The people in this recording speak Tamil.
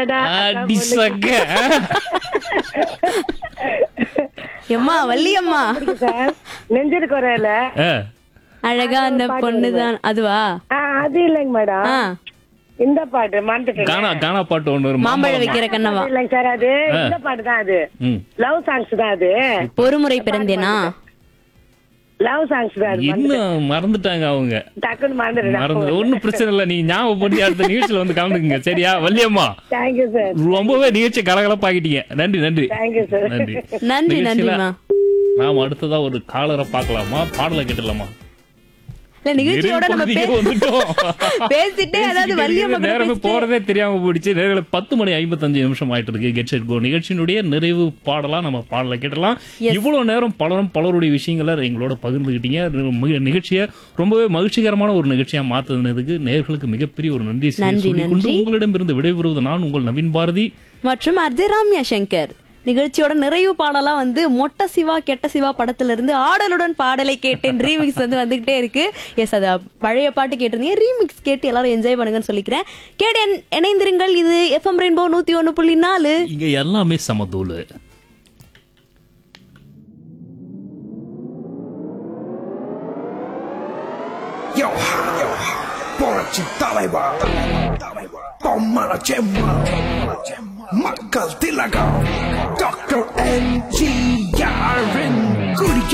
அடடா அடி சக்க எம்மா வள்ளியம்மா சார் நெஞ்சிரு குறையில ஆ, அழகா அந்த பொண்ணுதான் அதுவா அது இல்லைங்க மேடம் ஆ இந்த பாட்டு மறந்துட்டேன் கானா கானா பாட்டு ஒண்ணு வரும் மாம்பழம் வைக்கிற கண்ணவா அது இல்லைங்க சார் அது இந்த பாட்டு தான் அது ம். லவ் சாங்ஸ் தான் அது ஒரு முறை பிறந்தேனா லவ் சாங்ஸ் தான் அது இன்னும் மறந்துட்டாங்க அவங்க டக்குன்னு மறந்துடுறேன் மறந்து ஒண்ணும் பிரச்சனை இல்ல நீங்க ஞாபகப்படுத்தி அடுத்த நிகழ்ச்சியில வந்து கலந்துக்குங்க சரியா வள்ளியம்மா தேங்க்யூ சார் ரொம்பவே நிகழ்ச்சி கலகலப்பாக்கிட்டீங்க நன்றி நன்றி தேங்க்யூ சார் நன்றி நன்றி நிகழ்ச்சியில நன்றிமா நாம அடுத்ததா ஒரு காலரை பார்க்கலாமா பாடலை கேட்டலாமா இல்ல நிகழ்ச்சியோட நம்ம நிறைவு பே- பகுதிக்கு வந்துட்டோம். பேசிட்டே அதாவது பேசிக்கிட்டே வள்ளியம்மா கூட நேரமே பேசிட்டே- போறதே தெரியாம போயிடுச்சு நேரில் பத்து மணி ஐம்பத்தஞ்சு நிமிஷம் ஆயிட்டு இருக்கு கெட் செட் கோ நிகழ்ச்சியினுடைய நிறைவு பாடலா நம்ம பாடலை கேட்டலாம் இவ்வளவு நேரம் பலரும் பலருடைய விஷயங்களை எங்களோட பகிர்ந்துகிட்டீங்க மிக- நிகழ்ச்சியை ரொம்பவே மகிழ்ச்சிகரமான ஒரு நிகழ்ச்சியா மாத்துனதுக்கு நேர்களுக்கு மிகப்பெரிய ஒரு நன்றி நன்றி, சொல்லிக்கொண்டு நன்றி. உங்களிடமிருந்து விடைபெறுவது நான் உங்கள் நவீன் பாரதி மற்றும் அர்ஜய் ராம்யா சங்கர் நிகழ்ச்சியோட நிறைவு பாடலா வந்து மொட்ட சிவா கெட்ட சிவா படத்துல இருந்து ஆடலுடன் பாடலை கேட்டேன் ரீமிக்ஸ் வந்து வந்துகிட்டே இருக்கு எஸ் அது பழைய பாட்டு கேட்டிருந்தீங்க ரீமிக்ஸ் கேட்டு எல்லாரும் என்ஜாய் பண்ணுங்கன்னு சொல்லிக்கிறேன் கேட்டு இணைந்திருங்கள் இது எஃப்எம் ரெயின்போ நூத்தி ஒண்ணு புள்ளி நாலு இங்க எல்லாமே சமதூளு Yo ha, yo ha, போராட்சி தலைவர் பொம்மன செம்மல் மக்கள் திலகம் டாக்டர் எம்ஜிஆரின் குடிய